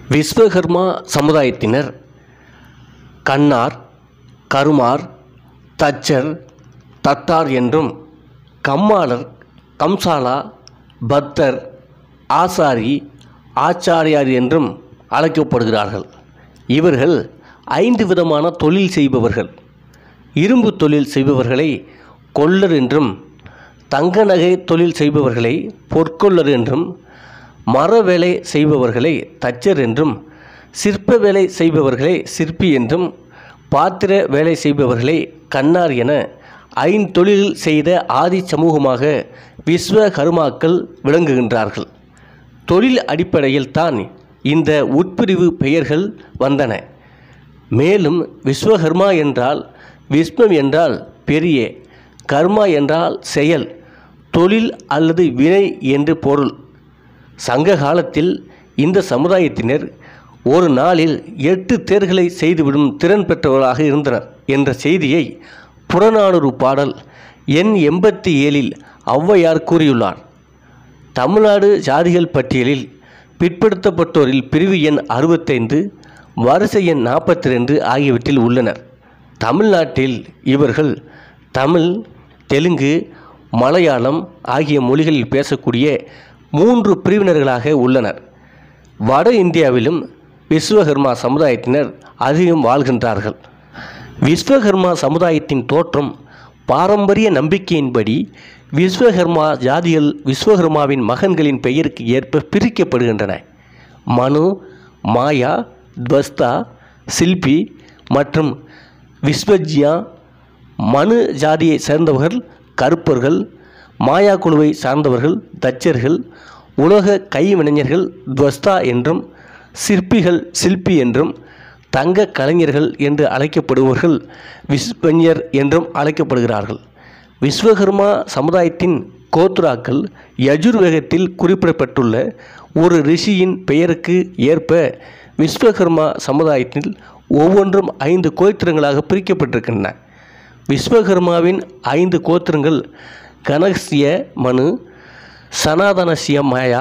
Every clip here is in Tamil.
விஸ்வகர்மா சமுதாயத்தினர் கண்ணார் கருமார் தச்சர் தட்டார் என்றும் கம்மாளர் கம்சாலா பத்தர் ஆசாரி ஆச்சாரியார் என்றும் அழைக்கப்படுகிறார்கள் இவர்கள் ஐந்து விதமான தொழில் செய்பவர்கள் இரும்பு தொழில் செய்பவர்களை கொல்லர் என்றும் தங்க நகை தொழில் செய்பவர்களை பொற்கொல்லர் என்றும் மர வேலை செய்பவர்களை தச்சர் என்றும் சிற்ப வேலை செய்பவர்களை சிற்பி என்றும் பாத்திர வேலை செய்பவர்களை கண்ணார் என ஐந்தொழில் செய்த ஆதி சமூகமாக விஸ்வகர்மாக்கள் விளங்குகின்றார்கள் தொழில் அடிப்படையில் தான் இந்த உட்பிரிவு பெயர்கள் வந்தன மேலும் விஸ்வகர்மா என்றால் விஸ்வம் என்றால் பெரிய கர்மா என்றால் செயல் தொழில் அல்லது வினை என்று பொருள் சங்க காலத்தில் இந்த சமுதாயத்தினர் ஒரு நாளில் எட்டு தேர்களை செய்துவிடும் திறன் பெற்றவர்களாக இருந்தனர் என்ற செய்தியை புறநானூறு பாடல் எண் எண்பத்தி ஏழில் ஔவையார் கூறியுள்ளார் தமிழ்நாடு ஜாதிகள் பட்டியலில் பிற்படுத்தப்பட்டோரில் பிரிவு எண் அறுபத்தைந்து வரிசை எண் நாற்பத்தி ரெண்டு ஆகியவற்றில் உள்ளனர் தமிழ்நாட்டில் இவர்கள் தமிழ் தெலுங்கு மலையாளம் ஆகிய மொழிகளில் பேசக்கூடிய மூன்று பிரிவினர்களாக உள்ளனர் வட இந்தியாவிலும் விஸ்வகர்மா சமுதாயத்தினர் அதிகம் வாழ்கின்றார்கள் விஸ்வகர்மா சமுதாயத்தின் தோற்றம் பாரம்பரிய நம்பிக்கையின்படி விஸ்வகர்மா ஜாதிகள் விஸ்வகர்மாவின் மகன்களின் பெயருக்கு ஏற்ப பிரிக்கப்படுகின்றன மனு மாயா துவஸ்தா சில்பி மற்றும் விஸ்வஜ்யா மனு ஜாதியை சேர்ந்தவர்கள் கருப்பர்கள் மாயா குழுவை சார்ந்தவர்கள் தச்சர்கள் உலக கைவினைஞர்கள் துவஸ்தா என்றும் சிற்பிகள் சில்பி என்றும் தங்க கலைஞர்கள் என்று அழைக்கப்படுபவர்கள் விஸ்வஞர் என்றும் அழைக்கப்படுகிறார்கள் விஸ்வகர்மா சமுதாயத்தின் கோத்ராக்கள் யஜுர்வேகத்தில் குறிப்பிடப்பட்டுள்ள ஒரு ரிஷியின் பெயருக்கு ஏற்ப விஸ்வகர்மா சமுதாயத்தில் ஒவ்வொன்றும் ஐந்து கோத்திரங்களாக பிரிக்கப்பட்டிருக்கின்றன விஸ்வகர்மாவின் ஐந்து கோத்திரங்கள் கனகசிய மனு சனாதனசிய மாயா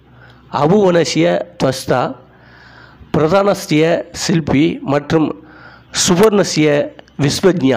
அபுவனசிய துவஸ்தா பிரதானஸ்ய சில்பி மற்றும் சுவர்ணசிய விஸ்வஜ்ஞா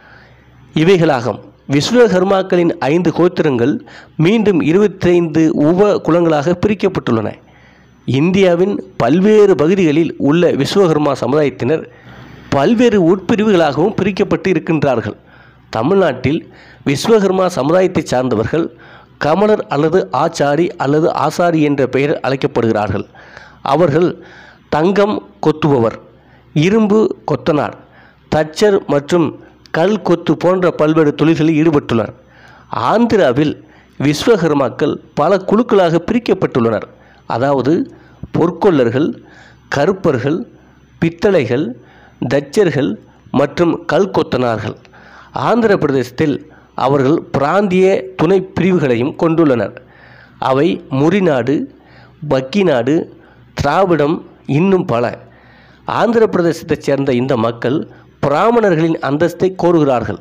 இவைகளாகும் விஸ்வகர்மாக்களின் ஐந்து கோத்திரங்கள் மீண்டும் இருபத்தைந்து உப குலங்களாக பிரிக்கப்பட்டுள்ளன இந்தியாவின் பல்வேறு பகுதிகளில் உள்ள விஸ்வகர்மா சமுதாயத்தினர் பல்வேறு உட்பிரிவுகளாகவும் பிரிக்கப்பட்டு இருக்கின்றார்கள் தமிழ்நாட்டில் விஸ்வகர்மா சமுதாயத்தை சார்ந்தவர்கள் கமலர் அல்லது ஆச்சாரி அல்லது ஆசாரி என்ற பெயர் அழைக்கப்படுகிறார்கள் அவர்கள் தங்கம் கொத்துபவர் இரும்பு கொத்தனார் தச்சர் மற்றும் கல் கொத்து போன்ற பல்வேறு தொழில்களில் ஈடுபட்டுள்ளனர் ஆந்திராவில் விஸ்வகர்மாக்கள் பல குழுக்களாக பிரிக்கப்பட்டுள்ளனர் அதாவது பொற்கொல்லர்கள் கருப்பர்கள் பித்தளைகள் தச்சர்கள் மற்றும் கல் கொத்தனார்கள் ஆந்திர பிரதேசத்தில் அவர்கள் பிராந்திய துணை பிரிவுகளையும் கொண்டுள்ளனர் அவை முறிநாடு பக்கிநாடு திராவிடம் இன்னும் பல ஆந்திர பிரதேசத்தைச் சேர்ந்த இந்த மக்கள் பிராமணர்களின் அந்தஸ்தை கோருகிறார்கள்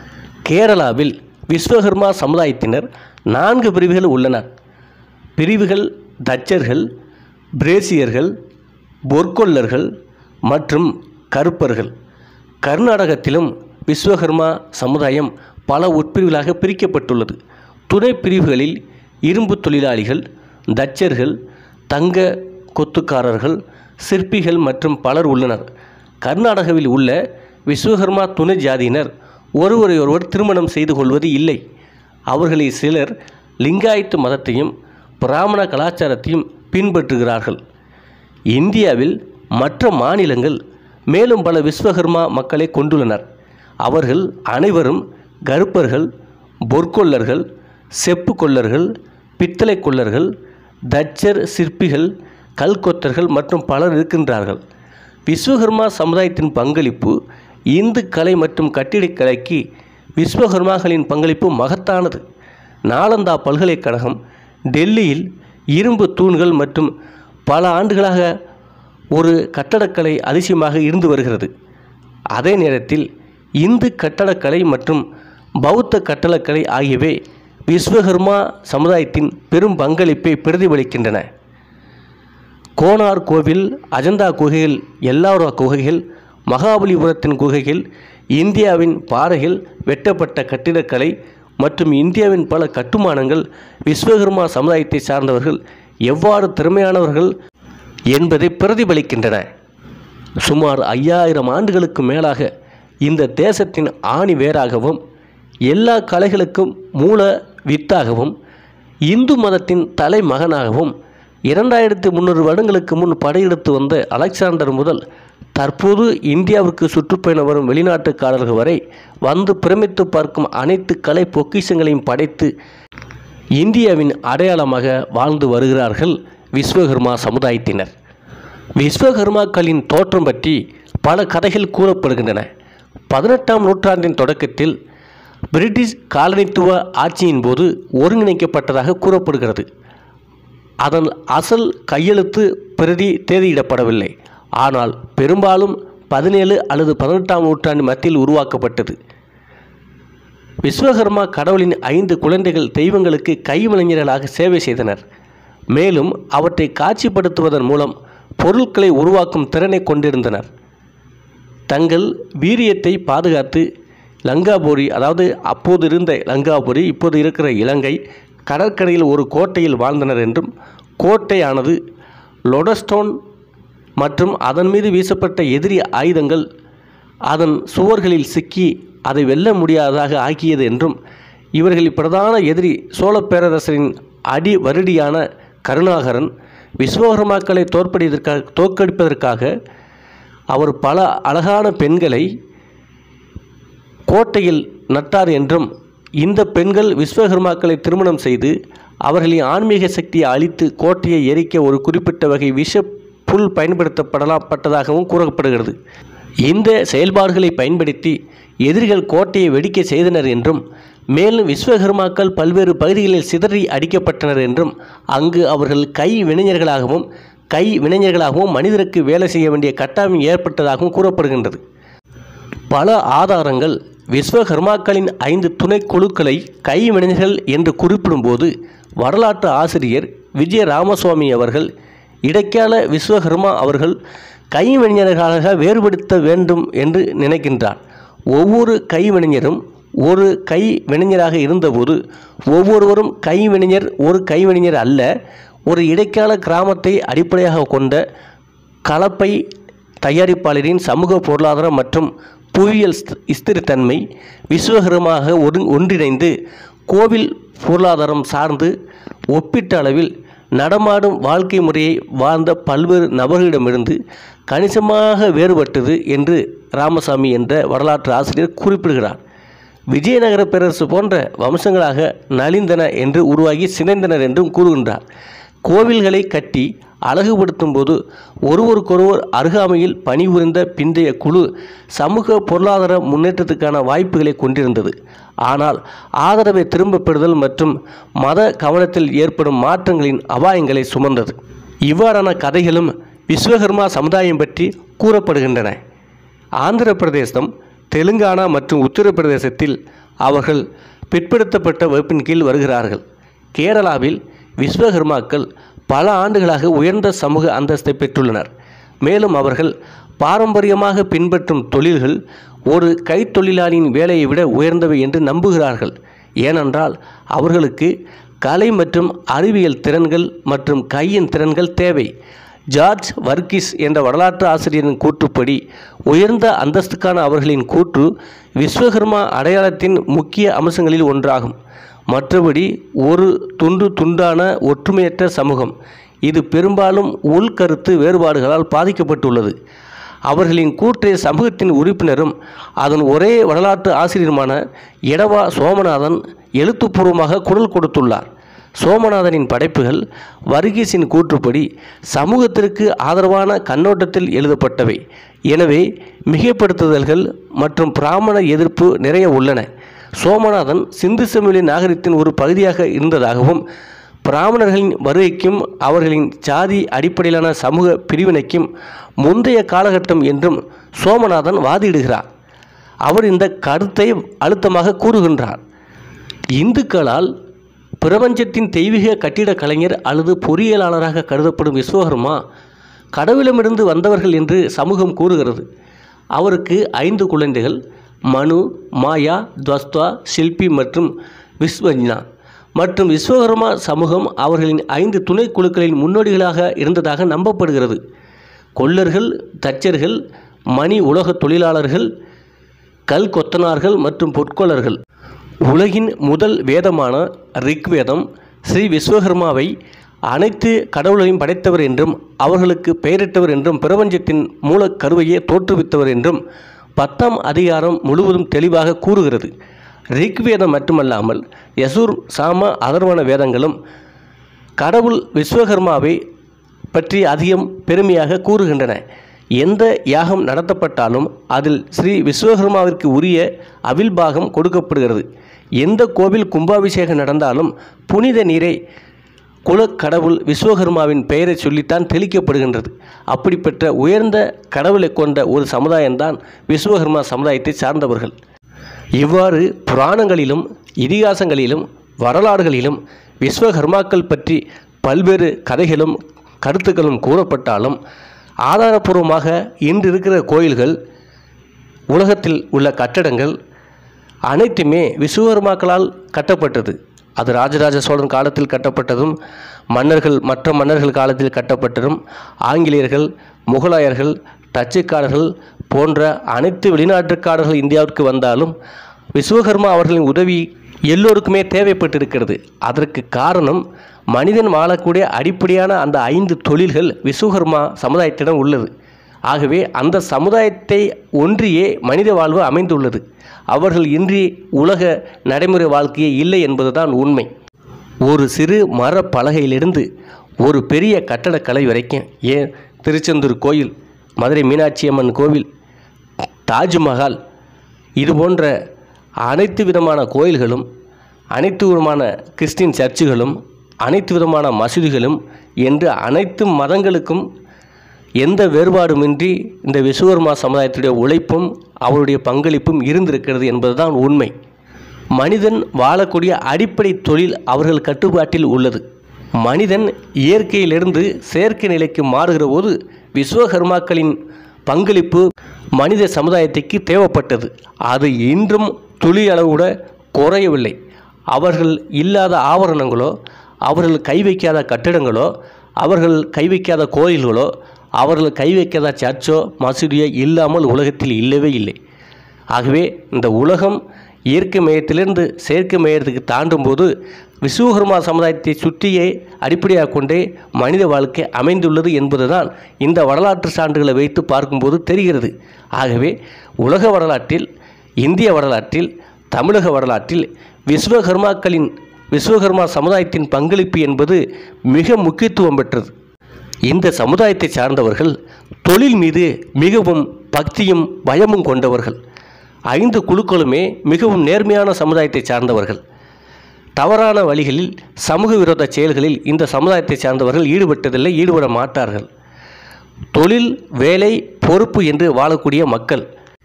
கேரளாவில் விஸ்வகர்மா சமுதாயத்தினர் நான்கு பிரிவுகள் உள்ளனர் பிரிவுகள் தச்சர்கள் பிரேசியர்கள் பொற்கொல்லர்கள் மற்றும் கருப்பர்கள் கர்நாடகத்திலும் விஸ்வகர்மா சமுதாயம் பல உட்பிரிவுகளாக பிரிக்கப்பட்டுள்ளது துணை பிரிவுகளில் இரும்பு தொழிலாளிகள் தச்சர்கள் தங்க கொத்துக்காரர்கள் சிற்பிகள் மற்றும் பலர் உள்ளனர் கர்நாடகாவில் உள்ள விஸ்வகர்மா துணை ஜாதியினர் ஒருவரையொருவர் திருமணம் செய்து கொள்வது இல்லை அவர்களில் சிலர் லிங்காயத்து மதத்தையும் பிராமண கலாச்சாரத்தையும் பின்பற்றுகிறார்கள் இந்தியாவில் மற்ற மாநிலங்கள் மேலும் பல விஸ்வகர்மா மக்களை கொண்டுள்ளனர் அவர்கள் அனைவரும் கருப்பர்கள் பொற்கொல்லர்கள் செப்பு கொல்லர்கள் பித்தளை கொல்லர்கள் தச்சர் சிற்பிகள் கல்கொத்தர்கள் மற்றும் பலர் இருக்கின்றார்கள் விஸ்வகர்மா சமுதாயத்தின் பங்களிப்பு இந்து கலை மற்றும் கட்டிடக்கலைக்கு விஸ்வகர்மாக்களின் பங்களிப்பு மகத்தானது நாலந்தா பல்கலைக்கழகம் டெல்லியில் இரும்பு தூண்கள் மற்றும் பல ஆண்டுகளாக ஒரு கட்டடக்கலை அதிசயமாக இருந்து வருகிறது அதே நேரத்தில் இந்து கட்டடக்கலை மற்றும் பௌத்த கட்டடக்கலை ஆகியவை விஸ்வகர்மா சமுதாயத்தின் பெரும் பங்களிப்பை பிரதிபலிக்கின்றன கோனார் கோவில் அஜந்தா குகைகள் எல்லாரா குகைகள் மகாபலிபுரத்தின் குகைகள் இந்தியாவின் பாறைகள் வெட்டப்பட்ட கட்டிடக்கலை மற்றும் இந்தியாவின் பல கட்டுமானங்கள் விஸ்வகர்மா சமுதாயத்தை சார்ந்தவர்கள் எவ்வாறு திறமையானவர்கள் என்பதை பிரதிபலிக்கின்றன சுமார் ஐயாயிரம் ஆண்டுகளுக்கு மேலாக இந்த தேசத்தின் ஆணி வேராகவும் எல்லா கலைகளுக்கும் மூல வித்தாகவும் இந்து மதத்தின் தலைமகனாகவும் இரண்டாயிரத்தி முந்நூறு வருடங்களுக்கு முன் படையெடுத்து வந்த அலெக்சாண்டர் முதல் தற்போது இந்தியாவுக்கு சுற்றுப்பயணம் வரும் வெளிநாட்டுக்காரர்கள் வரை வந்து பிரமித்து பார்க்கும் அனைத்து கலை பொக்கிஷங்களையும் படைத்து இந்தியாவின் அடையாளமாக வாழ்ந்து வருகிறார்கள் விஸ்வகர்மா சமுதாயத்தினர் விஸ்வகர்மாக்களின் தோற்றம் பற்றி பல கதைகள் கூறப்படுகின்றன பதினெட்டாம் நூற்றாண்டின் தொடக்கத்தில் பிரிட்டிஷ் காலனித்துவ ஆட்சியின் போது ஒருங்கிணைக்கப்பட்டதாக கூறப்படுகிறது அதன் அசல் கையெழுத்து பிரதி தேதியிடப்படவில்லை ஆனால் பெரும்பாலும் பதினேழு அல்லது பதினெட்டாம் நூற்றாண்டு மத்தியில் உருவாக்கப்பட்டது விஸ்வகர்மா கடவுளின் ஐந்து குழந்தைகள் தெய்வங்களுக்கு கைவிளைஞர்களாக சேவை செய்தனர் மேலும் அவற்றை காட்சிப்படுத்துவதன் மூலம் பொருட்களை உருவாக்கும் திறனை கொண்டிருந்தனர் தங்கள் வீரியத்தை பாதுகாத்து லங்காபுரி அதாவது அப்போது இருந்த லங்காபுரி இப்போது இருக்கிற இலங்கை கடற்கரையில் ஒரு கோட்டையில் வாழ்ந்தனர் என்றும் கோட்டையானது லொடஸ்டோன் மற்றும் அதன் மீது வீசப்பட்ட எதிரி ஆயுதங்கள் அதன் சுவர்களில் சிக்கி அதை வெல்ல முடியாததாக ஆக்கியது என்றும் இவர்களில் பிரதான எதிரி சோழ பேரரசரின் அடி வருடியான கருணாகரன் விஸ்வகர்மாக்களை தோற்படியதற்காக தோற்கடிப்பதற்காக அவர் பல அழகான பெண்களை கோட்டையில் நட்டார் என்றும் இந்த பெண்கள் விஸ்வகர்மாக்களை திருமணம் செய்து அவர்களின் ஆன்மீக சக்தியை அழித்து கோட்டையை எரிக்க ஒரு குறிப்பிட்ட வகை விஷ புல் பயன்படுத்தப்படலாம் பட்டதாகவும் கூறப்படுகிறது இந்த செயல்பாடுகளை பயன்படுத்தி எதிரிகள் கோட்டையை வெடிக்க செய்தனர் என்றும் மேலும் விஸ்வகர்மாக்கள் பல்வேறு பகுதிகளில் சிதறி அடிக்கப்பட்டனர் என்றும் அங்கு அவர்கள் கை வினைஞர்களாகவும் கை வினைஞர்களாகவும் மனிதருக்கு வேலை செய்ய வேண்டிய கட்டாயம் ஏற்பட்டதாகவும் கூறப்படுகின்றது பல ஆதாரங்கள் விஸ்வகர்மாக்களின் ஐந்து துணைக்குழுக்களை கைவினைஞர்கள் என்று குறிப்பிடும்போது வரலாற்று ஆசிரியர் விஜய ராமசுவாமி அவர்கள் இடைக்கால விஸ்வகர்மா அவர்கள் கைவினைஞர்களாக வேறுபடுத்த வேண்டும் என்று நினைக்கின்றார் ஒவ்வொரு கைவினைஞரும் ஒரு கை வினைஞராக இருந்தபோது ஒவ்வொருவரும் கைவினைஞர் ஒரு கைவினைஞர் அல்ல ஒரு இடைக்கால கிராமத்தை அடிப்படையாக கொண்ட கலப்பை தயாரிப்பாளரின் சமூக பொருளாதார மற்றும் புவியியல் ஸ்த- ஸ்திரத்தன்மை விஸ்வகரமாக ஒரு ஒன்றிணைந்து கோவில் பொருளாதாரம் சார்ந்து ஒப்பீட்டு அளவில் நடமாடும் வாழ்க்கை முறையை வாழ்ந்த பல்வேறு நபர்களிடமிருந்து கணிசமாக வேறுபட்டது என்று ராமசாமி என்ற வரலாற்று ஆசிரியர் குறிப்பிடுகிறார் விஜயநகர பேரரசு போன்ற வம்சங்களாக நலிந்தன என்று உருவாகி சிதைந்தனர் என்றும் கூறுகின்றார் கோவில்களை கட்டி அழகுபடுத்தும் போது ஒருவருக்கொருவர் அருகாமையில் பணிபுரிந்த பிந்தைய குழு சமூக பொருளாதார முன்னேற்றத்துக்கான வாய்ப்புகளை கொண்டிருந்தது ஆனால் ஆதரவை திரும்பப் பெறுதல் மற்றும் மத கவனத்தில் ஏற்படும் மாற்றங்களின் அபாயங்களை சுமந்தது இவ்வாறான கதைகளும் விஸ்வகர்மா சமுதாயம் பற்றி கூறப்படுகின்றன ஆந்திர பிரதேசம் தெலுங்கானா மற்றும் உத்தரப்பிரதேசத்தில் அவர்கள் பிற்படுத்தப்பட்ட வகுப்பின் கீழ் வருகிறார்கள் கேரளாவில் விஸ்வகர்மாக்கள் பல ஆண்டுகளாக உயர்ந்த சமூக அந்தஸ்தை பெற்றுள்ளனர் மேலும் அவர்கள் பாரம்பரியமாக பின்பற்றும் தொழில்கள் ஒரு கைத்தொழிலாளியின் வேலையை விட உயர்ந்தவை என்று நம்புகிறார்கள் ஏனென்றால் அவர்களுக்கு கலை மற்றும் அறிவியல் திறன்கள் மற்றும் கையின் திறன்கள் தேவை ஜார்ஜ் வர்கீஸ் என்ற வரலாற்று ஆசிரியரின் கூற்றுப்படி உயர்ந்த அந்தஸ்துக்கான அவர்களின் கூற்று விஸ்வகர்மா அடையாளத்தின் முக்கிய அம்சங்களில் ஒன்றாகும் மற்றபடி ஒரு துண்டு துண்டான ஒற்றுமையற்ற சமூகம் இது பெரும்பாலும் உள்கருத்து வேறுபாடுகளால் பாதிக்கப்பட்டுள்ளது அவர்களின் கூற்றை சமூகத்தின் உறுப்பினரும் அதன் ஒரே வரலாற்று ஆசிரியருமான எடவா சோமநாதன் எழுத்துப்பூர்வமாக குரல் கொடுத்துள்ளார் சோமநாதனின் படைப்புகள் வர்கீஸின் கூற்றுப்படி சமூகத்திற்கு ஆதரவான கண்ணோட்டத்தில் எழுதப்பட்டவை எனவே மிகைப்படுத்துதல்கள் மற்றும் பிராமண எதிர்ப்பு நிறைய உள்ளன சோமநாதன் சிந்து சமவெளி நாகரிகத்தின் ஒரு பகுதியாக இருந்ததாகவும் பிராமணர்களின் வருகைக்கும் அவர்களின் சாதி அடிப்படையிலான சமூக பிரிவினைக்கும் முந்தைய காலகட்டம் என்றும் சோமநாதன் வாதிடுகிறார் அவர் இந்த கருத்தை அழுத்தமாக கூறுகின்றார் இந்துக்களால் பிரபஞ்சத்தின் தெய்வீக கட்டிடக் கலைஞர் அல்லது பொறியியலாளராக கருதப்படும் விஸ்வகர்மா கடவுளமிருந்து வந்தவர்கள் என்று சமூகம் கூறுகிறது அவருக்கு ஐந்து குழந்தைகள் மனு மாயா துவஸ்தா ஷில்பி மற்றும் விஸ்வஜ்னா மற்றும் விஸ்வகர்மா சமூகம் அவர்களின் ஐந்து துணை குழுக்களின் முன்னோடிகளாக இருந்ததாக நம்பப்படுகிறது கொல்லர்கள் தச்சர்கள் மணி உலக தொழிலாளர்கள் கல் கொத்தனார்கள் மற்றும் பொற்கொள்ளர்கள் உலகின் முதல் வேதமான ரிக்வேதம் ஸ்ரீ விஸ்வகர்மாவை அனைத்து கடவுளையும் படைத்தவர் என்றும் அவர்களுக்கு பெயரிட்டவர் என்றும் பிரபஞ்சத்தின் மூலக் கருவையே தோற்றுவித்தவர் என்றும் பத்தாம் அதிகாரம் முழுவதும் தெளிவாக கூறுகிறது ரிக்வேதம் மட்டுமல்லாமல் யசூர் சாம அதர்வன வேதங்களும் கடவுள் விஸ்வகர்மாவை பற்றி அதிகம் பெருமையாக கூறுகின்றன எந்த யாகம் நடத்தப்பட்டாலும் அதில் ஸ்ரீ விஸ்வகர்மாவிற்கு உரிய அவில்பாகம் கொடுக்கப்படுகிறது எந்த கோவில் கும்பாபிஷேகம் நடந்தாலும் புனித நீரை குலக்கடவுள் விஸ்வகர்மாவின் பெயரை சொல்லித்தான் தெளிக்கப்படுகின்றது அப்படிப்பட்ட உயர்ந்த கடவுளை கொண்ட ஒரு சமுதாயம்தான் விஸ்வகர்மா சமுதாயத்தை சார்ந்தவர்கள் இவ்வாறு புராணங்களிலும் இதிகாசங்களிலும் வரலாறுகளிலும் விஸ்வகர்மாக்கள் பற்றி பல்வேறு கதைகளும் கருத்துக்களும் கூறப்பட்டாலும் ஆதாரபூர்வமாக இன்று இருக்கிற கோயில்கள் உலகத்தில் உள்ள கட்டடங்கள் அனைத்துமே விஸ்வகர்மாக்களால் கட்டப்பட்டது அது ராஜராஜ சோழன் காலத்தில் கட்டப்பட்டதும் மன்னர்கள் மற்ற மன்னர்கள் காலத்தில் கட்டப்பட்டதும் ஆங்கிலேயர்கள் முகலாயர்கள் டச்சுக்காரர்கள் போன்ற அனைத்து வெளிநாட்டுக்காரர்கள் இந்தியாவிற்கு வந்தாலும் விஸ்வகர்மா அவர்களின் உதவி எல்லோருக்குமே தேவைப்பட்டிருக்கிறது அதற்கு காரணம் மனிதன் வாழக்கூடிய அடிப்படையான அந்த ஐந்து தொழில்கள் விஸ்வகர்மா சமுதாயத்திடம் உள்ளது ஆகவே அந்த சமுதாயத்தை ஒன்றியே மனித வாழ்வு அமைந்துள்ளது அவர்கள் இன்றி உலக நடைமுறை வாழ்க்கையே இல்லை என்பதுதான் உண்மை ஒரு சிறு மர பலகையிலிருந்து ஒரு பெரிய கட்டடக்கலை வரைக்கும் ஏன் திருச்செந்தூர் கோயில் மதுரை மீனாட்சி அம்மன் கோவில் தாஜ்மஹால் இது போன்ற அனைத்து விதமான கோயில்களும் அனைத்து விதமான கிறிஸ்டின் சர்ச்சுகளும் அனைத்து விதமான மசூதிகளும் என்று அனைத்து மதங்களுக்கும் எந்த வேறுபாடுமின்றி இந்த விஸ்வகர்மா சமுதாயத்துடைய உழைப்பும் அவருடைய பங்களிப்பும் இருந்திருக்கிறது என்பதுதான் உண்மை மனிதன் வாழக்கூடிய அடிப்படை தொழில் அவர்கள் கட்டுப்பாட்டில் உள்ளது மனிதன் இயற்கையிலிருந்து செயற்கை நிலைக்கு மாறுகிற போது விஸ்வகர்மாக்களின் பங்களிப்பு மனித சமுதாயத்திற்கு தேவைப்பட்டது அது இன்றும் துளி அளவு கூட குறையவில்லை அவர்கள் இல்லாத ஆவரணங்களோ அவர்கள் கை வைக்காத கட்டிடங்களோ அவர்கள் கை வைக்காத கோயில்களோ அவர்கள் கை வைக்காத சர்ச்சோ மசூதியோ இல்லாமல் உலகத்தில் இல்லவே இல்லை ஆகவே இந்த உலகம் இயற்கை மையத்திலிருந்து செயற்கை மையத்துக்கு தாண்டும் போது விஸ்வகர்மா சமுதாயத்தை சுற்றியே அடிப்படையாக கொண்டே மனித வாழ்க்கை அமைந்துள்ளது என்பதுதான் இந்த வரலாற்று சான்றுகளை வைத்து பார்க்கும்போது தெரிகிறது ஆகவே உலக வரலாற்றில் இந்திய வரலாற்றில் தமிழக வரலாற்றில் விஸ்வகர்மாக்களின் விஸ்வகர்மா சமுதாயத்தின் பங்களிப்பு என்பது மிக முக்கியத்துவம் பெற்றது இந்த சமுதாயத்தை சார்ந்தவர்கள் தொழில் மீது மிகவும் பக்தியும் பயமும் கொண்டவர்கள் ஐந்து குழுக்களுமே மிகவும் நேர்மையான சமுதாயத்தை சார்ந்தவர்கள் தவறான வழிகளில் சமூக விரோத செயல்களில் இந்த சமுதாயத்தை சார்ந்தவர்கள் ஈடுபட்டதில்லை ஈடுபட மாட்டார்கள் தொழில் வேலை பொறுப்பு என்று வாழக்கூடிய மக்கள்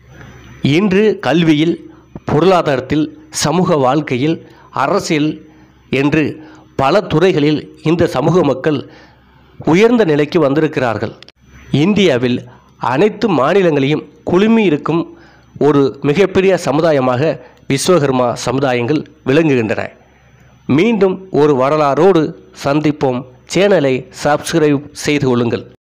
இன்று கல்வியில் பொருளாதாரத்தில் சமூக வாழ்க்கையில் அரசியல் என்று பல துறைகளில் இந்த சமூக மக்கள் உயர்ந்த நிலைக்கு வந்திருக்கிறார்கள் இந்தியாவில் அனைத்து மாநிலங்களையும் குழுமி இருக்கும் ஒரு மிகப்பெரிய சமுதாயமாக விஸ்வகர்மா சமுதாயங்கள் விளங்குகின்றன மீண்டும் ஒரு வரலாறோடு சந்திப்போம் சேனலை சப்ஸ்கிரைப் செய்து கொள்ளுங்கள்